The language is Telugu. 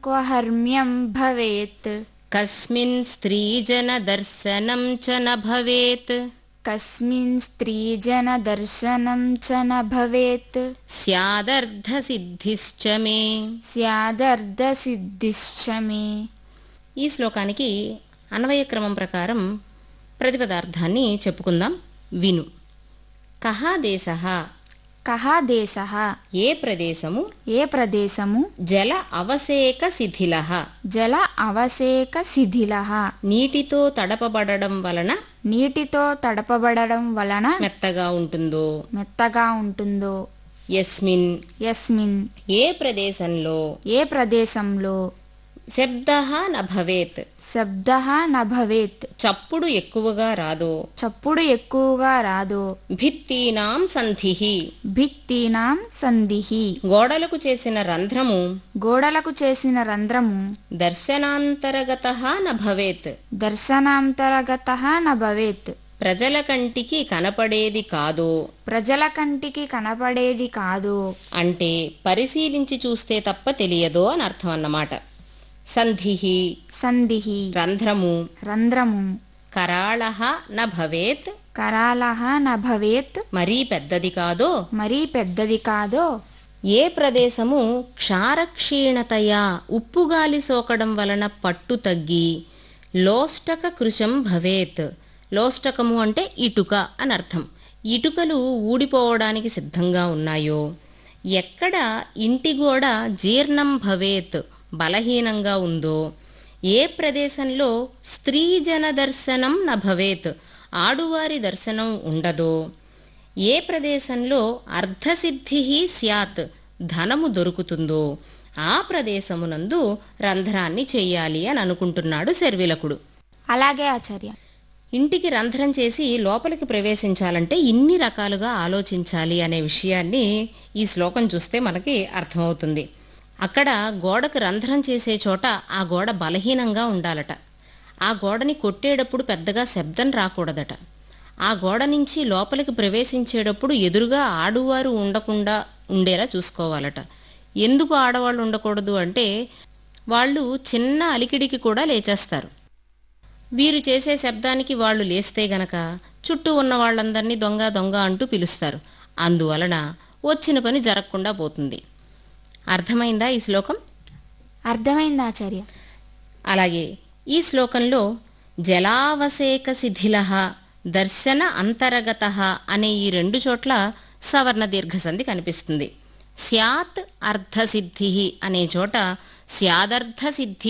क्व हर्म्यं भवेत् कस्मिन् स्त्रीजनदर्शनं च न भवेत् कस्मिन् स्त्रीजनदर्शनं च न भवेत् స్యాదర్ధసిద్ధిశ్చ మే स्यादर्धसिद्धिश्च मे ఈ శ్లోకానికి అన్వయ క్రమం ప్రకారం ప్రతిపదార్థాన్ని చెప్పుకుందాం విను కహ దేశ कः देशः ఏ ప్రదేశము ఏ ప్రదేశము జల అవసేక శిథిల జల అవసేకశిథిలः నీటితో తడపబడడం వలన నీటితో తడపబడడం వలన మెత్తగా ఉంటుందో మెత్తగా ఉంటుందో యస్మిన్ యస్మిన్ ఏ ప్రదేశంలో ఏ ప్రదేశంలో శబ్ద న భవేత్ శబ్ద న భవేత్ చప్పుడు ఎక్కువగా రాదో చప్పుడు ఎక్కువగా రాదో భిత్తీనాం సంధిః భిత్తీనాం సంధిః గోడలకు చేసిన రంధ్రము గోడలకు చేసిన రంధ్రము దర్శనాంతరగత న భవేత్ దర్శనాంతరగత న భవేత్ ప్రజల కంటికి కనపడేది కాదో ప్రజల కంటికి కనపడేది కాదు అంటే పరిశీలించి చూస్తే తప్ప తెలియదో అని అర్థం అన్నమాట సంధిః సంధిః రంధ్రము రంధ్రము కరాళ న భవేత్ కరాళః న భవేత్ మరీ పెద్దది కాదో మరీ పెద్దది కాదో ఏ ప్రదేశము క్షారక్షీణతయా ఉప్పుగాలి సోకడం వలన పట్టు తగ్గి లోష్టక కృశం భవేత్ లోష్టకము అంటే ఇటుక అని అర్థం ఇటుకలు ఊడిపోవడానికి సిద్ధంగా ఉన్నాయో ఎక్కడ ఇంటి గోడ జీర్ణం భవేత్ బలహీనంగా ఉందో ఏ ప్రదేశంలో స్త్రీ జన దర్శనం న భవేత్ ఆడువారి దర్శనం ఉండదో ఏ ప్రదేశంలో అర్ధసిద్ధి స్యాత్ ధనము దొరుకుతుందో ఆ ప్రదేశమునందు రంధ్రాన్ని చెయ్యాలి అని అనుకుంటున్నాడు శర్విలకుడు అలాగే ఆచార్య ఇంటికి రంధ్రం చేసి లోపలికి ప్రవేశించాలంటే ఇన్ని రకాలుగా ఆలోచించాలి అనే విషయాన్ని ఈ శ్లోకం చూస్తే మనకి అర్థమవుతుంది అక్కడ గోడకు రంధ్రం చేసే చోట ఆ గోడ బలహీనంగా ఉండాలట ఆ గోడని కొట్టేటప్పుడు పెద్దగా శబ్దం రాకూడదట ఆ గోడ నుంచి లోపలికి ప్రవేశించేటప్పుడు ఎదురుగా ఆడువారు ఉండకుండా ఉండేలా చూసుకోవాలట ఎందుకు ఆడవాళ్ళు ఉండకూడదు అంటే వాళ్ళు చిన్న అలికిడికి కూడా లేచేస్తారు వీరు చేసే శబ్దానికి వాళ్ళు లేస్తే గనక చుట్టూ ఉన్న వాళ్ళందరినీ దొంగ దొంగ అంటూ పిలుస్తారు అందువలన వచ్చిన పని జరగకుండా పోతుంది అర్థమైందా ఈ శ్లోకం అర్థమైంది ఆచార్య అలాగే ఈ శ్లోకంలో జలావసేక శిథిల దర్శన అంతరగత అనే ఈ రెండు చోట్ల సవర్ణ దీర్ఘసంధి కనిపిస్తుంది స్యాత్ అర్ధసిద్ధి అనే చోట స్యాదర్ధ సిద్ధి